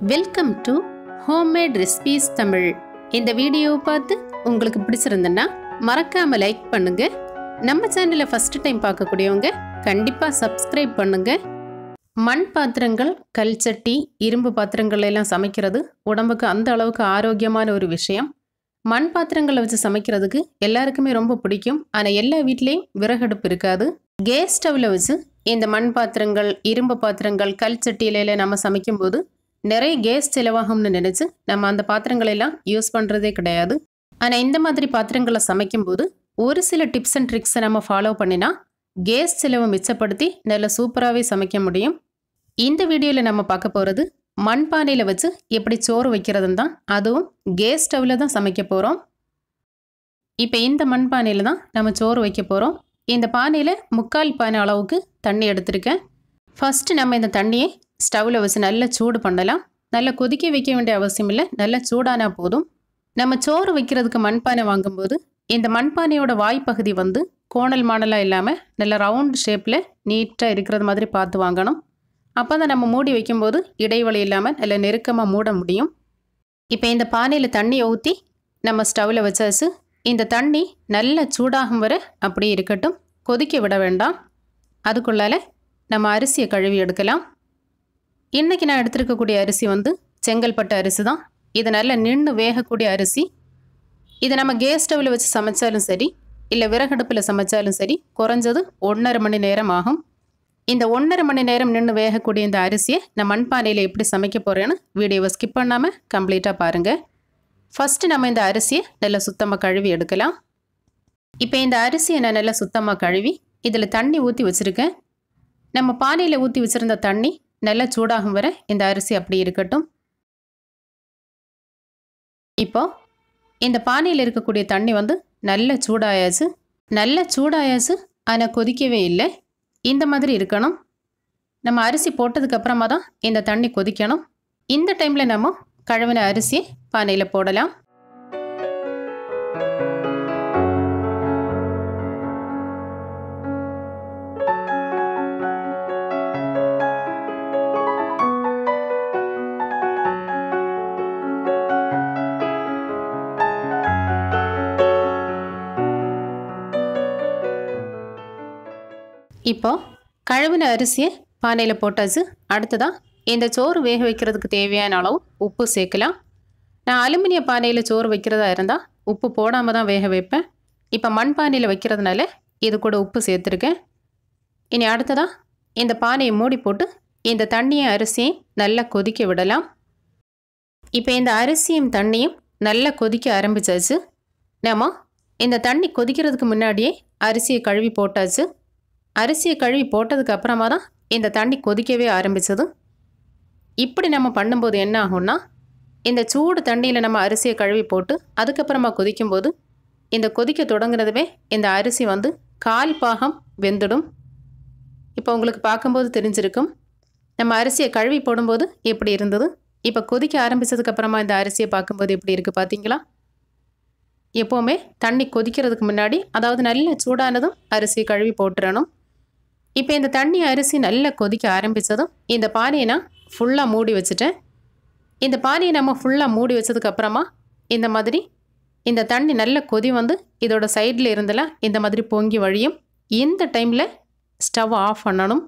welcome to homemade recipes Tamil இந்த வீடியோவை பார்த்து உங்களுக்கு பிடிச்சிருந்ததுன்னா மறக்காம லைக் பண்ணுங்க நம்ம சேனலை ஃபர்ஸ்ட் டைம் பார்க்கக்கூடியவங்க கண்டிப்பா சப்ஸ்கிரைப் பண்ணுங்க மண் பாத்திரங்கள் கல் சட்டி இரும்பு பாத்திரங்கள் எல்லாம் சமைக்கிறது உடம்புக்கு அந்த அளவுக்கு ஆரோக்கியமான ஒரு விஷயம் மண் பாத்திரங்களை வச்சு சமைக்கிறதுக்கு எல்லாருக்குமே ரொம்ப பிடிக்கும் ஆனால் எல்லா வீட்லேயும் விறகடுப்பு இருக்காது கேஸ் ஸ்டவ்வில் வச்சு இந்த மண் பாத்திரங்கள் இரும்பு பாத்திரங்கள் கல் சட்டியில நம்ம சமைக்கும்போது நிறைய கேஸ் செலவாகும்னு நினச்சி நம்ம அந்த பாத்திரங்களை எல்லாம் யூஸ் பண்ணுறதே கிடையாது ஆனால் இந்த மாதிரி பாத்திரங்களை சமைக்கும்போது ஒரு சில டிப்ஸ் அண்ட் ட்ரிக்ஸை நம்ம ஃபாலோ பண்ணினா கேஸ் செலவை மிச்சப்படுத்தி நல்ல சூப்பராகவே சமைக்க முடியும் இந்த வீடியோவில் நம்ம பார்க்க போகிறது மண்பானையில் வச்சு எப்படி சோறு வைக்கிறதுன்னு தான் அதுவும் கேஸ் ஸ்டவ்வில் தான் சமைக்க போகிறோம் இப்போ இந்த மண்பானையில் தான் நம்ம சோறு வைக்க போகிறோம் இந்த பானையில் முக்கால் பானை அளவுக்கு தண்ணி எடுத்திருக்கேன் ஃபஸ்ட்டு நம்ம இந்த தண்ணியை ஸ்டவ்வில் வச்சு நல்லா சூடு பண்ணலாம் நல்லா கொதிக்க வைக்க வேண்டிய அவசியம் இல்லை நல்லா சூடானா போதும் நம்ம சோறு வைக்கிறதுக்கு மண்பானை வாங்கும்போது இந்த மண்பானையோட வாய்ப்பகுதி வந்து கோணல் மாடலாக இல்லாமல் நல்ல ரவுண்ட் ஷேப்பில் நீட்டாக இருக்கிறது மாதிரி பார்த்து வாங்கணும் அப்போ தான் நம்ம மூடி வைக்கும்போது இடைவெளி இல்லாமல் நல்ல நெருக்கமாக மூட முடியும் இப்போ இந்த பானையில் தண்ணியை ஊற்றி நம்ம ஸ்டவ்வில் வச்சாச்சு இந்த தண்ணி நல்ல சூடாகும் வரை அப்படியே இருக்கட்டும் கொதிக்க விட வேண்டாம் அதுக்குள்ளால நம்ம அரிசியை கழுவி எடுக்கலாம் இன்றைக்கி நான் எடுத்திருக்கக்கூடிய அரிசி வந்து செங்கல்பட்டு அரிசி தான் இது நல்ல நின்று வேகக்கூடிய அரிசி இது நம்ம கேஸ் ஸ்டவ்வில் வச்சு சமைச்சாலும் சரி இல்லை விறகடுப்பில் சமைச்சாலும் சரி குறைஞ்சது ஒன்றரை மணி நேரம் ஆகும் இந்த ஒன்றரை மணி நேரம் நின்று வேகக்கூடிய இந்த அரிசியை நான் மண்பானையில் எப்படி சமைக்க போகிறேன்னு வீடியோவை ஸ்கிப் பண்ணாமல் கம்ப்ளீட்டாக பாருங்கள் ஃபஸ்ட்டு நம்ம இந்த அரிசியை நல்லா சுத்தமாக கழுவி எடுக்கலாம் இப்போ இந்த அரிசியை நான் நல்லா சுத்தமாக கழுவி இதில் தண்ணி ஊற்றி வச்சுருக்கேன் நம்ம பானையில் ஊற்றி வச்சுருந்த தண்ணி நல்லா சூடாகும் வரை இந்த அரிசி அப்படி இருக்கட்டும் இப்போ இந்த பானையில் இருக்கக்கூடிய தண்ணி வந்து நல்ல சூடாயாச்சு நல்ல சூடாயாச்சு ஆனால் கொதிக்கவே இல்லை இந்த மாதிரி இருக்கணும் நம்ம அரிசி போட்டதுக்கு அப்புறமா தான் இந்த தண்ணி கொதிக்கணும் இந்த டைமில் நம்ம கழுவின அரிசியை பானையில் போடலாம் இப்போ கழுவின அரிசியை பானையில் போட்டாச்சு அடுத்ததாக இந்த சோறு வேக வைக்கிறதுக்கு தேவையான அளவு உப்பு சேர்க்கலாம் நான் அலுமினிய பானையில் சோறு வைக்கிறதா இருந்தால் உப்பு போடாமல் தான் வேக வைப்பேன் இப்போ மண் பானையில் வைக்கிறதுனால இது கூட உப்பு சேர்த்துருக்கேன் இனி அடுத்ததாக இந்த பானையை மூடி போட்டு இந்த தண்ணியும் அரிசியும் நல்லா கொதிக்க விடலாம் இப்போ இந்த அரிசியும் தண்ணியும் நல்லா கொதிக்க ஆரம்பிச்சாச்சு நாம இந்த தண்ணி கொதிக்கிறதுக்கு முன்னாடியே அரிசியை கழுவி போட்டாச்சு அரிசியை கழுவி போட்டதுக்கு அப்புறமா தான் இந்த தண்ணி கொதிக்கவே ஆரம்பிச்சது இப்படி நம்ம பண்ணும்போது என்ன ஆகும்னா இந்த சூடு தண்ணியில் நம்ம அரிசியை கழுவி போட்டு அதுக்கப்புறமா கொதிக்கும்போது இந்த கொதிக்க தொடங்குனதுமே இந்த அரிசி வந்து கால் பாகம் வெந்துடும் இப்போ உங்களுக்கு பார்க்கும்போது தெரிஞ்சிருக்கும் நம்ம அரிசியை கழுவி போடும்போது எப்படி இருந்தது இப்போ கொதிக்க ஆரம்பித்ததுக்கப்புறமா இந்த அரிசியை பார்க்கும்போது எப்படி இருக்குது பார்த்தீங்களா எப்போவுமே தண்ணி கொதிக்கிறதுக்கு முன்னாடி அதாவது நல்ல சூடானதும் அரிசி கழுவி போட்டுறணும் இப்போ இந்த தண்ணி அரிசி நல்லா கொதிக்க ஆரம்பித்ததும் இந்த பானையை நான் ஃபுல்லாக மூடி வச்சுட்டேன் இந்த பானையை நம்ம ஃபுல்லாக மூடி வச்சதுக்கப்புறமா இந்த மாதிரி இந்த தண்ணி நல்ல கொதி வந்து இதோட சைடில் இருந்தெல்லாம் இந்த மாதிரி பொங்கி வழியும் இந்த டைமில் ஸ்டவ் ஆஃப் பண்ணணும்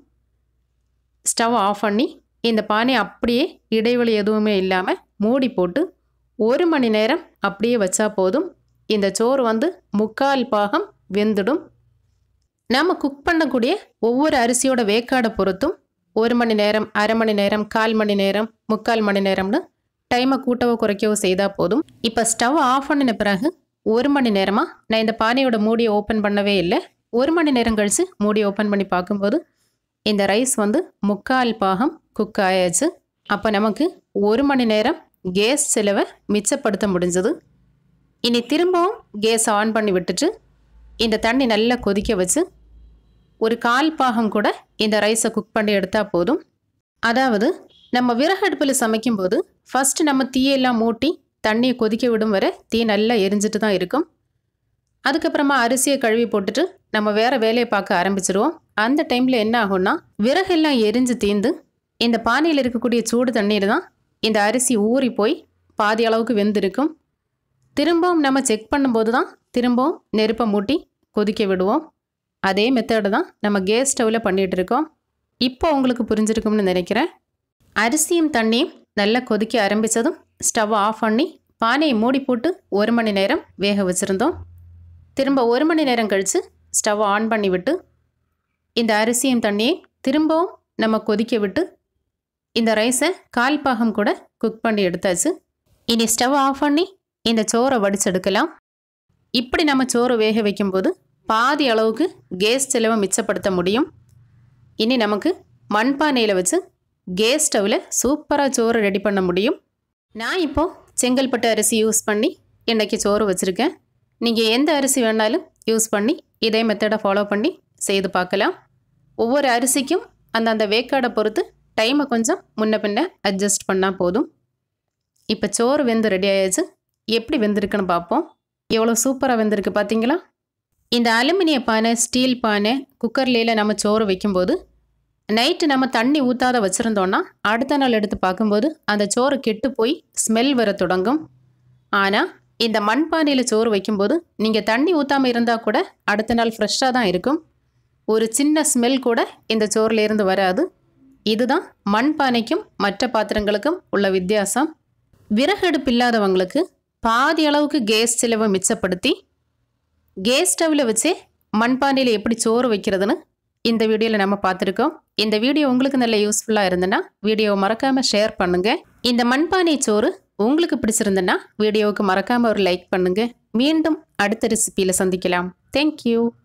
ஸ்டவ் ஆஃப் பண்ணி இந்த பானையை அப்படியே இடைவெளி எதுவுமே இல்லாமல் மூடி போட்டு ஒரு மணி நேரம் அப்படியே வச்சா போதும் இந்த சோறு வந்து முக்கால் பாகம் வெந்துடும் நாம் குக் பண்ணக்கூடிய ஒவ்வொரு அரிசியோட வேக்காடை பொறுத்தும் ஒரு மணி நேரம் அரை மணி நேரம் கால் மணி நேரம் முக்கால் மணி நேரம்னு டைமை கூட்டவோ குறைக்கவோ செய்தால் போதும் இப்போ ஸ்டவ் ஆஃப் பண்ணின பிறகு ஒரு மணி நேரமாக நான் இந்த பானையோட மூடியை ஓப்பன் பண்ணவே இல்லை ஒரு மணி நேரம் கழித்து மூடி ஓப்பன் பண்ணி பார்க்கும்போது இந்த ரைஸ் வந்து முக்கால் பாகம் குக் ஆயாச்சு அப்போ நமக்கு ஒரு மணி நேரம் கேஸ் செலவை மிச்சப்படுத்த முடிஞ்சது இனி திரும்பவும் கேஸ் ஆன் பண்ணி விட்டுட்டு இந்த தண்ணி நல்லா கொதிக்க வச்சு ஒரு கால் பாகம் கூட இந்த ரைஸை குக் பண்ணி எடுத்தால் போதும் அதாவது நம்ம விறகடுப்பில் சமைக்கும்போது ஃபஸ்ட்டு நம்ம தீயெல்லாம் மூட்டி தண்ணியை கொதிக்க விடும் வரை தீ நல்லா எரிஞ்சிட்டு தான் இருக்கும் அதுக்கப்புறமா அரிசியை கழுவி போட்டுட்டு நம்ம வேறு வேலையை பார்க்க ஆரம்பிச்சிருவோம் அந்த டைமில் என்ன ஆகும்னா விறகெல்லாம் எரிஞ்சு தீந்து இந்த பானையில் இருக்கக்கூடிய சூடு தண்ணீர் தான் இந்த அரிசி ஊறி போய் பாதி அளவுக்கு வெந்திருக்கும் திரும்பவும் நம்ம செக் பண்ணும்போது தான் திரும்பவும் நெருப்பை மூட்டி கொதிக்க விடுவோம் அதே மெத்தடு தான் நம்ம கேஸ் ஸ்டவ்வில் பண்ணிகிட்டு இருக்கோம் இப்போ உங்களுக்கு புரிஞ்சிருக்கும்னு நினைக்கிறேன் அரிசியும் தண்ணியும் நல்லா கொதிக்க ஆரம்பித்ததும் ஸ்டவ் ஆஃப் பண்ணி பானையை மூடி போட்டு ஒரு மணி நேரம் வேக வச்சுருந்தோம் திரும்ப ஒரு மணி நேரம் கழித்து ஸ்டவ் ஆன் பண்ணி விட்டு இந்த அரிசியும் தண்ணியை திரும்பவும் நம்ம கொதிக்க விட்டு இந்த ரைஸை கால் பாகம் கூட குக் பண்ணி எடுத்தாச்சு இனி ஸ்டவ் ஆஃப் பண்ணி இந்த சோறை வடிச்செடுக்கலாம் இப்படி நம்ம சோறு வேக வைக்கும்போது பாதி அளவுக்கு கேஸ் செலவை மிச்சப்படுத்த முடியும் இனி நமக்கு மண்பானையில் வச்சு கேஸ் ஸ்டவ்வில் சூப்பராக சோறு ரெடி பண்ண முடியும் நான் இப்போது செங்கல்பட்டு அரிசி யூஸ் பண்ணி இன்றைக்கி சோறு வச்சுருக்கேன் நீங்கள் எந்த அரிசி வேணாலும் யூஸ் பண்ணி இதே மெத்தடை ஃபாலோ பண்ணி செய்து பார்க்கலாம் ஒவ்வொரு அரிசிக்கும் அந்தந்த வேக்காடை பொறுத்து டைமை கொஞ்சம் முன்ன பின்ன அட்ஜஸ்ட் பண்ணால் போதும் இப்போ சோறு வெந்து ரெடி ஆயாச்சு எப்படி வெந்திருக்குன்னு பார்ப்போம் எவ்வளோ சூப்பராக வெந்திருக்கு பார்த்தீங்களா இந்த அலுமினிய பானை ஸ்டீல் பானை குக்கர்லேயில் நம்ம சோறு வைக்கும்போது நைட்டு நம்ம தண்ணி ஊற்றாத வச்சுருந்தோன்னா அடுத்த நாள் எடுத்து பார்க்கும்போது அந்த சோறு கெட்டு போய் ஸ்மெல் வர தொடங்கும் ஆனால் இந்த மண்பானையில் சோறு வைக்கும்போது நீங்கள் தண்ணி ஊற்றாமல் இருந்தால் கூட அடுத்த நாள் ஃப்ரெஷ்ஷாக தான் இருக்கும் ஒரு சின்ன ஸ்மெல் கூட இந்த சோறுலேருந்து வராது இதுதான் மண்பானைக்கும் மற்ற பாத்திரங்களுக்கும் உள்ள வித்தியாசம் விறகடுப்பு இல்லாதவங்களுக்கு பாதி அளவுக்கு கேஸ் செலவை மிச்சப்படுத்தி கேஸ் ஸ்டவ்வில் வச்சே மண்பானையில் எப்படி சோறு வைக்கிறதுன்னு இந்த வீடியோவில் நம்ம பார்த்துருக்கோம் இந்த வீடியோ உங்களுக்கு நல்ல யூஸ்ஃபுல்லாக இருந்ததுன்னா வீடியோவை மறக்காமல் ஷேர் பண்ணுங்கள் இந்த மண்பானை சோறு உங்களுக்கு பிடிச்சிருந்ததுன்னா வீடியோவுக்கு மறக்காமல் ஒரு லைக் பண்ணுங்கள் மீண்டும் அடுத்த ரெசிபியில் சந்திக்கலாம் தேங்க்யூ